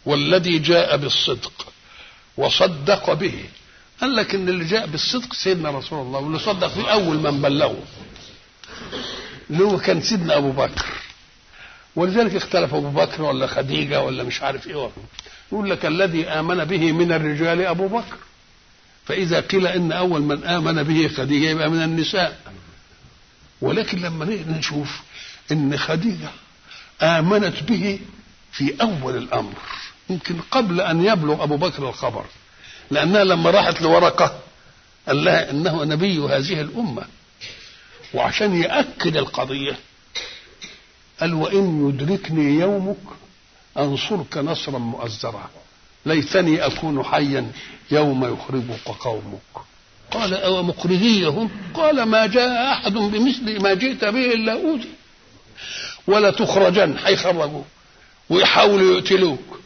والذي جاء بالصدق وصدق به قال لك ان اللي جاء بالصدق سيدنا رسول الله واللي صدق فيه اول من بلغه اللي هو كان سيدنا ابو بكر ولذلك اختلف ابو بكر ولا خديجه ولا مش عارف ايه يقول لك الذي امن به من الرجال ابو بكر فاذا قيل ان اول من امن به خديجه يبقى من النساء ولكن لما نشوف ان خديجه امنت به في اول الامر يمكن قبل ان يبلغ ابو بكر الخبر لانها لما راحت لورقه قال لها انه نبي هذه الامه وعشان ياكد القضيه قال وان يدركني يومك انصرك نصرا مؤزرا ليتني اكون حيا يوم يخرجك قومك قال او مخرجيهم قال ما جاء احد بمثل ما جئت به الا اوذي ولا تخرجن هيخرجوك ويحاولوا يقتلوك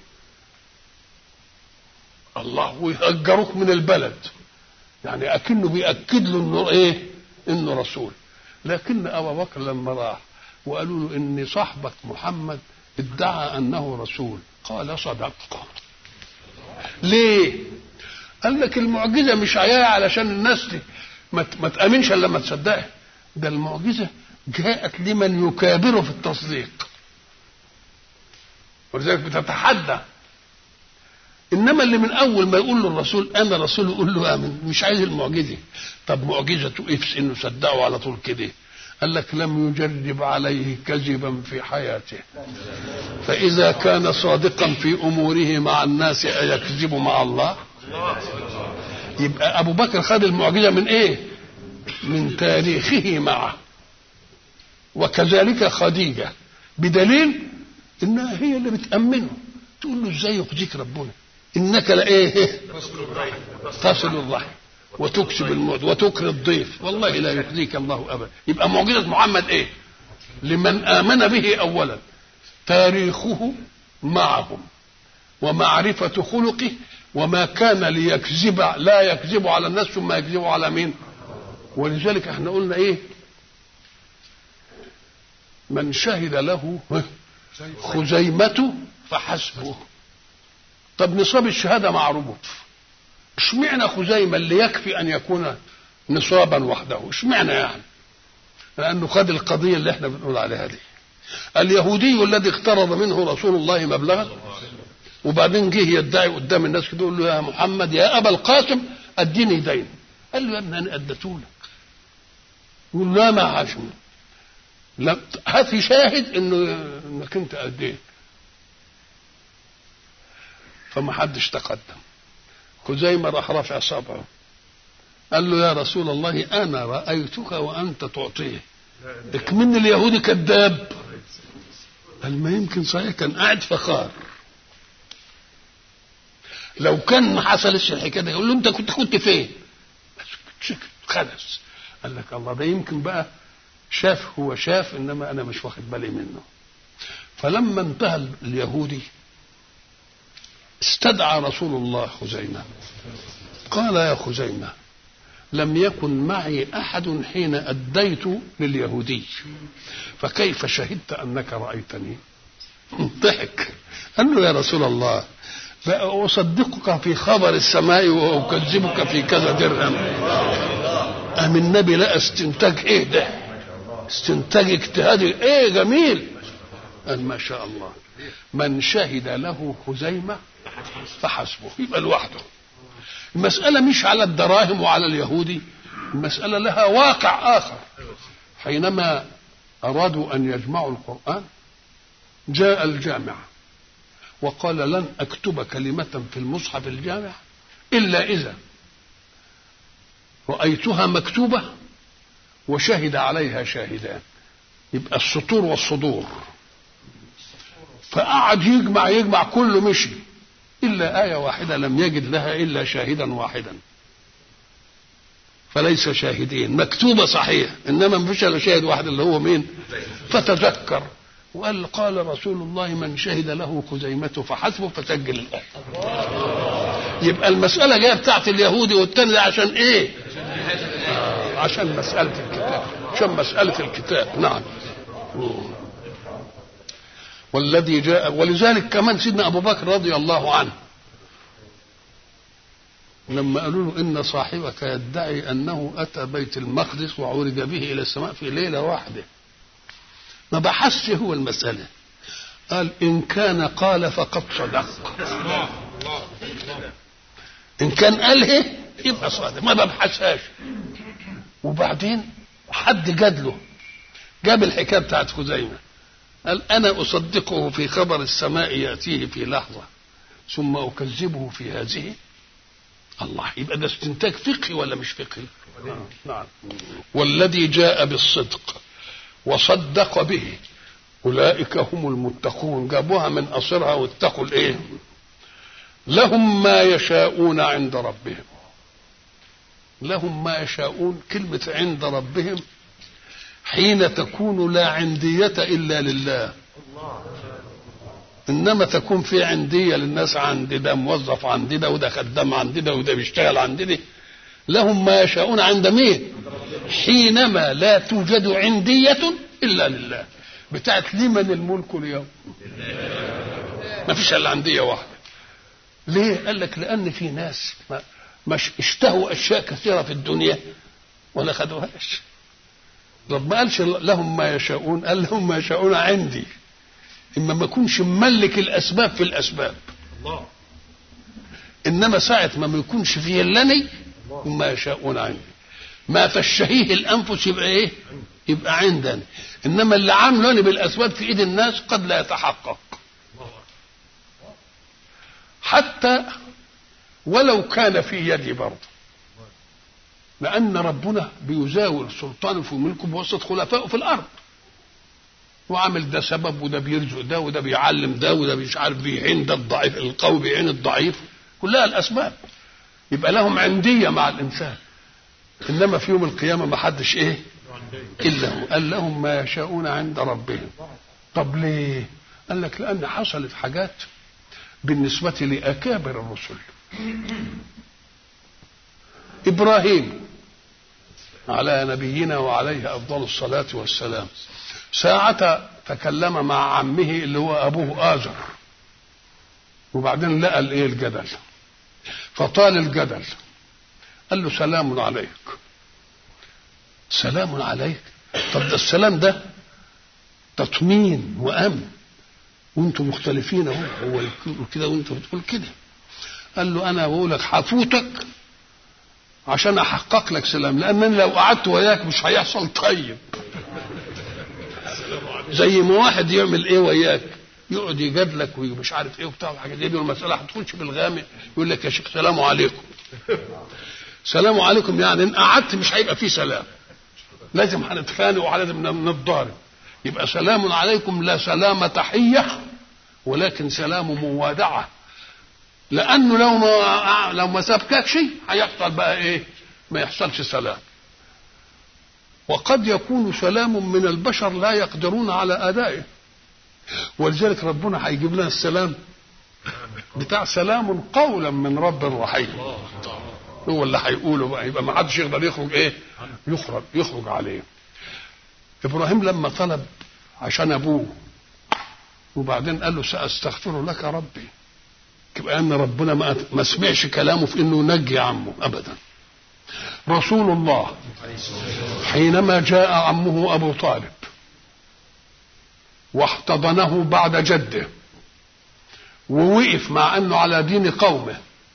الله ويهجروك من البلد يعني اكنه بياكد له انه ايه انه رسول لكن ابا بكر لما راح وقالوا له ان صاحبك محمد ادعى انه رسول قال صدقت ليه قال لك المعجزه مش عياها علشان الناس دي ما ما تامنش الا لما تصدقها ده المعجزه جاءت لمن يكابر في التصديق ولذلك بتتحدى انما اللي من اول ما يقول له الرسول انا رسول يقول له امن مش عايز المعجزه طب معجزته ايه في انه صدقه على طول كده قال لك لم يجرب عليه كذبا في حياته فاذا كان صادقا في اموره مع الناس ايكذب مع الله يبقى ابو بكر خد المعجزه من ايه من تاريخه معه وكذلك خديجه بدليل انها هي اللي بتامنه تقول له ازاي يخزيك ربنا انك لايه تصل الرحم وتكسب الموت وتكري الضيف والله لا يخزيك الله ابدا يبقى معجزه محمد ايه لمن امن به اولا تاريخه معهم ومعرفه خلقه وما كان ليكذب لا يكذب على الناس ثم يكذب على مين ولذلك احنا قلنا ايه من شهد له خزيمة فحسبه طب نصاب الشهادة معروف اشمعنى خزيمة اللي يكفي أن يكون نصابا وحده اشمعنى يعني لأنه خد القضية اللي احنا بنقول عليها دي اليهودي الذي اقترض منه رسول الله مبلغا وبعدين جه يدعي قدام الناس كده يقول له يا محمد يا أبا القاسم أديني دين قال له يا ابني أنا أديته لك يقول لا ما عاشم لا هات شاهد انه انك انت اديت فما حدش تقدم خزيمة راح رافع صبعه قال له يا رسول الله انا رايتك وانت تعطيه اكمن اليهودي كذاب قال ما يمكن صحيح كان قاعد فخار لو كان ما حصلش الحكايه دي يقول له انت كنت كنت فين سكت خلص قال لك الله ده يمكن بقى شاف هو شاف انما انا مش واخد بالي منه فلما انتهى اليهودي استدعى رسول الله خزيمه قال يا خزيمه لم يكن معي احد حين اديت لليهودي فكيف شهدت انك رايتني ضحك قال له يا رسول الله أصدقك في خبر السماء وأكذبك في كذا درهم أم النبي لا استنتاج إيه ده استنتاج اجتهادي ايه جميل قال ما شاء الله من شهد له خزيمة فحسبه يبقى لوحده المسألة مش على الدراهم وعلى اليهودي المسألة لها واقع آخر حينما أرادوا أن يجمعوا القرآن جاء الجامع وقال لن أكتب كلمة في المصحف الجامع إلا إذا رأيتها مكتوبة وشهد عليها شاهدان يبقى السطور والصدور فقعد يجمع يجمع كله مشي إلا آية واحدة لم يجد لها إلا شاهدا واحدا فليس شاهدين مكتوبة صحيح إنما ما فيش إلا شاهد واحد اللي هو مين فتذكر وقال قال رسول الله من شهد له خزيمة فحسبه فسجل الآية يبقى المسألة جاية بتاعت اليهودي والتاني ده عشان إيه؟ عشان مسألة الكتاب عشان مسألة الكتاب نعم والذي جاء ولذلك كمان سيدنا ابو بكر رضي الله عنه لما قالوا له ان صاحبك يدعي انه اتى بيت المقدس وعرج به الى السماء في ليله واحده ما بحثش هو المساله قال ان كان قال فقد صدق ان كان قال ايه يبقى صادق ما ببحثهاش وبعدين حد جاد له جاب الحكايه بتاعت خزيمه قال انا اصدقه في خبر السماء ياتيه في لحظه ثم اكذبه في هذه الله يبقى ده استنتاج فقهي ولا مش فقهي نعم والذي جاء بالصدق وصدق به اولئك هم المتقون جابوها من قصرها واتقوا الايه لهم ما يشاءون عند ربهم لهم ما يشاءون كلمة عند ربهم حين تكون لا عندية إلا لله إنما تكون في عندية للناس عند ده موظف عند ده وده خدام عند ده وده بيشتغل عند ده لهم ما يشاءون عند مين حينما لا توجد عندية إلا لله بتاعت لمن الملك اليوم ما فيش إلا عندية واحدة ليه قال لك لأن في ناس ما مش اشتهوا اشياء كثيره في الدنيا ولا خدوهاش رب ما قالش لهم ما يشاءون قال لهم ما يشاءون عندي اما ما يكونش مملك الاسباب في الاسباب الله انما ساعه ما ما يكونش فيه الا ما يشاءون عندي ما تشتهيه الانفس يبقى ايه يبقى عندنا انما اللي عامله بالاسباب في ايد الناس قد لا يتحقق حتى ولو كان في يدي برضه لأن ربنا بيزاول سلطانه في ملكه بواسطة خلفائه في الأرض وعامل ده سبب وده بيرزق ده وده بيعلم ده وده مش عارف بيعين ده الضعيف القوي بيعين الضعيف كلها الأسباب يبقى لهم عندية مع الإنسان إنما في يوم القيامة ما حدش إيه إلا هو قال لهم ما يشاءون عند ربهم طب ليه قال لك لأن حصلت حاجات بالنسبة لأكابر الرسل ابراهيم على نبينا وعليه افضل الصلاه والسلام ساعة تكلم مع عمه اللي هو ابوه آزر وبعدين لقى الايه الجدل فطال الجدل قال له سلام عليك سلام عليك طب ده السلام ده تطمين وامن وانتم مختلفين اهو هو كده وانت بتقول كده قال له انا بقول لك هفوتك عشان احقق لك سلام لان لو قعدت وياك مش هيحصل طيب زي ما واحد يعمل ايه وياك يقعد يجادلك ومش عارف ايه وبتاع وحاجات دي المساله هتخش بالغامق يقول لك يا شيخ سلام عليكم سلام عليكم يعني ان قعدت مش هيبقى فيه سلام لازم هنتخانق ولازم نتضارب يبقى سلام عليكم لا سلام تحيه ولكن سلام موادعه لانه لو ما لو ما سابككش هيحصل بقى ايه ما يحصلش سلام وقد يكون سلام من البشر لا يقدرون على ادائه ولذلك ربنا هيجيب لنا السلام بتاع سلام قولا من رب رحيم هو اللي هيقوله بقى يبقى ما حدش يقدر يخرج ايه يخرج يخرج عليه ابراهيم لما طلب عشان ابوه وبعدين قال له ساستغفر لك ربي يبقى ان ربنا ما ما سمعش كلامه في انه ينجي عمه ابدا رسول الله حينما جاء عمه ابو طالب واحتضنه بعد جده ووقف مع انه على دين قومه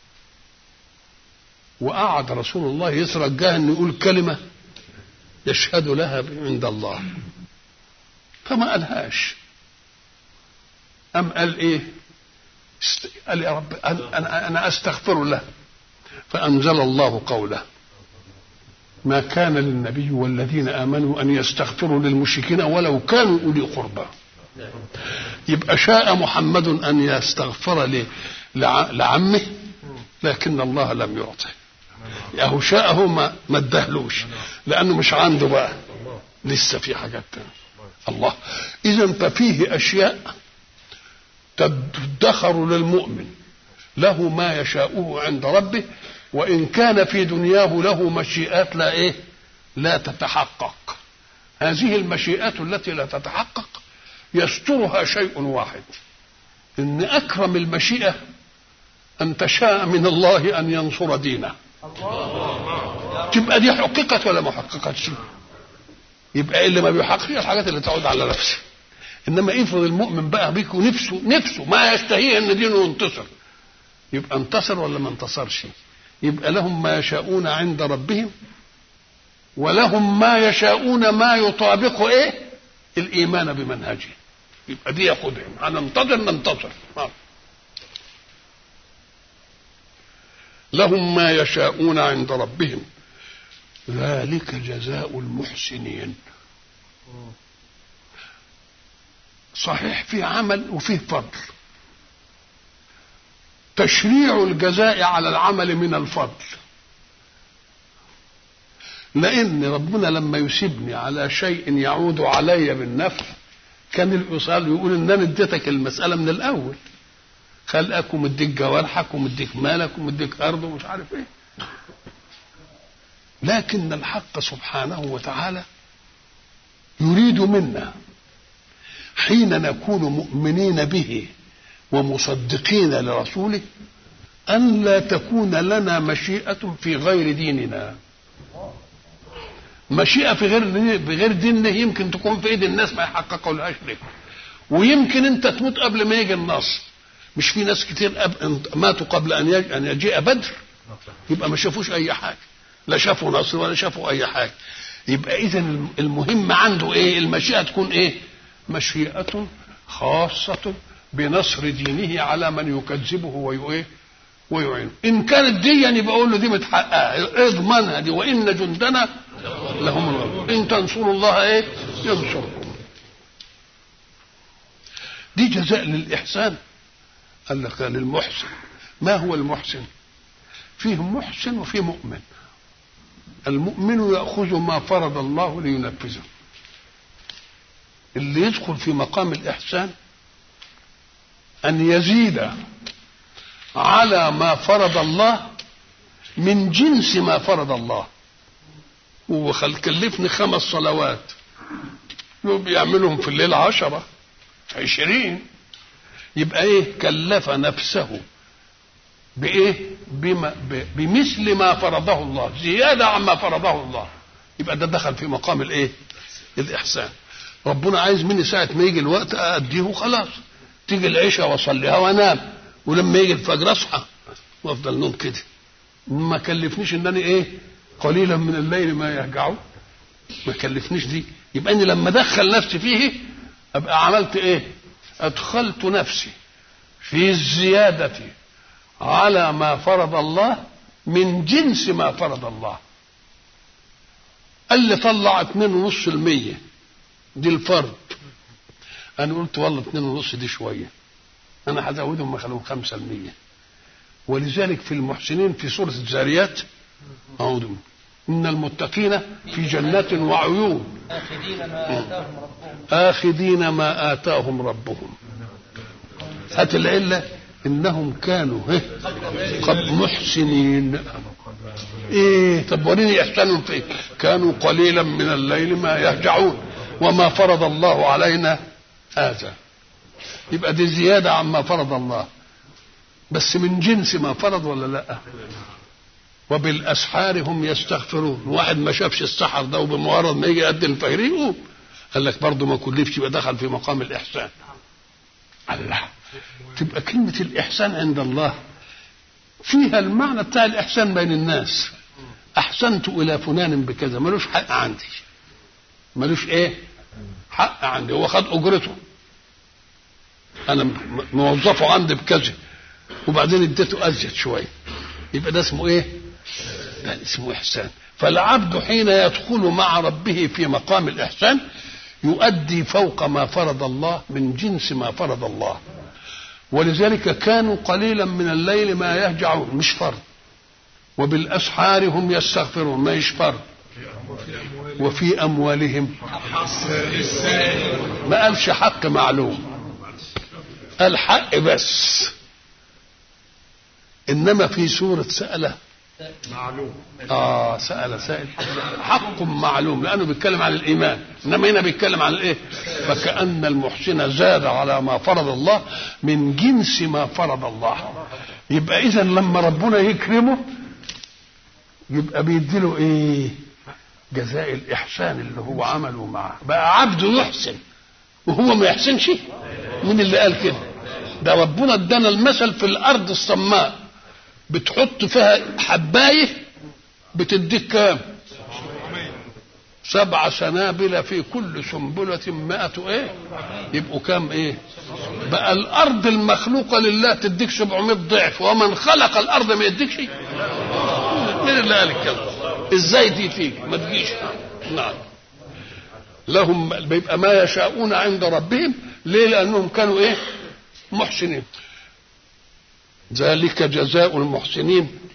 وقعد رسول الله يترجاه انه يقول كلمه يشهد لها عند الله فما قالهاش أم قال إيه قال يا رب أنا, أنا أستغفر له فأنزل الله قوله ما كان للنبي والذين آمنوا أن يستغفروا للمشركين ولو كانوا أولي قربى يبقى شاء محمد أن يستغفر لعمه لكن الله لم يعطه ياهو شاءه ما ما ادهلوش لانه مش عنده بقى لسه في حاجات تانية الله اذا ففيه اشياء تدخر للمؤمن له ما يشاءه عند ربه وان كان في دنياه له مشيئات لا ايه لا تتحقق هذه المشيئات التي لا تتحقق يسترها شيء واحد ان اكرم المشيئه ان تشاء من الله ان ينصر دينه تبقى دي حققت ولا ما حققتش يبقى اللي ما بيحققش الحاجات اللي تعود على نفسه انما افرض المؤمن بقى بيك ونفسه نفسه ما يشتهيه ان دينه ينتصر يبقى انتصر ولا ما انتصرش يبقى لهم ما يشاءون عند ربهم ولهم ما يشاءون ما يطابق ايه الايمان بمنهجه يبقى دي ياخدهم هننتظر ننتصر لهم ما يشاءون عند ربهم ذلك جزاء المحسنين صحيح في عمل وفيه فضل تشريع الجزاء على العمل من الفضل لان ربنا لما يسيبني على شيء يعود علي بالنفع كان الايصال يقول ان انا اديتك المساله من الاول خلقك ومديك جوارحك ومديك مالك ومديك ارض ومش عارف ايه لكن الحق سبحانه وتعالى يريد منا حين نكون مؤمنين به ومصدقين لرسوله أن لا تكون لنا مشيئة في غير ديننا مشيئة في غير بغير ديننا يمكن تكون في ايد الناس ما يحققوا لهاش لك ويمكن انت تموت قبل ما يجي النصر مش في ناس كتير أب... ماتوا قبل ان يجي ان يجيء بدر يبقى ما شافوش اي حاجه لا شافوا نصر ولا شافوا اي حاجه يبقى اذا المهم عنده ايه المشيئه تكون ايه مشيئه خاصه بنصر دينه على من يكذبه ويؤيه ويعينه ان كانت دي يعني بقول له دي متحققه اضمنها دي وان جندنا لهم الغالبون ان تنصروا الله ايه ينصركم دي جزاء للاحسان قال لك للمحسن ما هو المحسن فيه محسن وفيه مؤمن المؤمن ياخذ ما فرض الله لينفذه اللي يدخل في مقام الاحسان ان يزيد على ما فرض الله من جنس ما فرض الله هو كلفني خمس صلوات بيعملهم في الليل عشرة عشرين يبقى ايه كلف نفسه بايه بما بمثل ما فرضه الله زيادة عما فرضه الله يبقى ده دخل في مقام الايه الاحسان ربنا عايز مني ساعة ما يجي الوقت أديه خلاص تيجي العشاء واصليها وانام ولما يجي الفجر اصحى وافضل نوم كده ما كلفنيش انني ايه قليلا من الليل ما يهجعوا ما كلفنيش دي يبقى اني لما ادخل نفسي فيه ابقى عملت ايه ادخلت نفسي في الزيادة على ما فرض الله من جنس ما فرض الله قال لي طلع اتنين ونص المية دي الفرض انا قلت والله اتنين ونص دي شوية انا هزودهم اخليهم خمسة المية ولذلك في المحسنين في سورة الزاريات أعوذ إن المتقين في جنات وعيون آخذين ما آتاهم ربهم آخذين ما آتاهم ربهم هات العلة إنهم كانوا هه قد محسنين إيه طب وريني إحسانهم في إيه؟ كانوا قليلا من الليل ما يهجعون وما فرض الله علينا هذا يبقى دي زيادة عما فرض الله بس من جنس ما فرض ولا لا وبالاسحار هم يستغفرون واحد ما شافش السحر ده وبمجرد ما يجي قد الفجر يقوم قال لك برضه ما كلفش يبقى دخل في مقام الاحسان الله تبقى كلمة الإحسان عند الله فيها المعنى بتاع الإحسان بين الناس أحسنت إلى فلان بكذا ملوش حق عندي ملوش إيه حق عندي هو خد أجرته أنا موظفه عندي بكذا وبعدين اديته أزيد شوية يبقى ده اسمه إيه ده اسمه إحسان فالعبد حين يدخل مع ربه في مقام الإحسان يؤدي فوق ما فرض الله من جنس ما فرض الله ولذلك كانوا قليلا من الليل ما يهجعون مش فرض وبالأسحار هم يستغفرون ما يش فرض وفي أموالهم ما قالش حق معلوم قال حق بس إنما في سورة سألة معلوم اه سأل سائل حق معلوم لأنه بيتكلم عن الإيمان إنما هنا بيتكلم عن الإيه فكأن المحسن زاد على ما فرض الله من جنس ما فرض الله يبقى إذا لما ربنا يكرمه يبقى بيديله إيه جزاء الإحسان اللي هو عمله معه بقى عبده يحسن وهو ما يحسنش مين اللي قال كده ده ربنا ادانا المثل في الأرض الصماء بتحط فيها حبايه بتديك كام سبع سنابل في كل سنبلة مائة ايه يبقوا كام ايه بقى الارض المخلوقة لله تديك 700 ضعف ومن خلق الارض ما يديكش مين اللي قال الكلام ازاي دي فيك ما تجيش نعم لهم بيبقى ما يشاءون عند ربهم ليه لانهم كانوا ايه محسنين ذلك جزاء المحسنين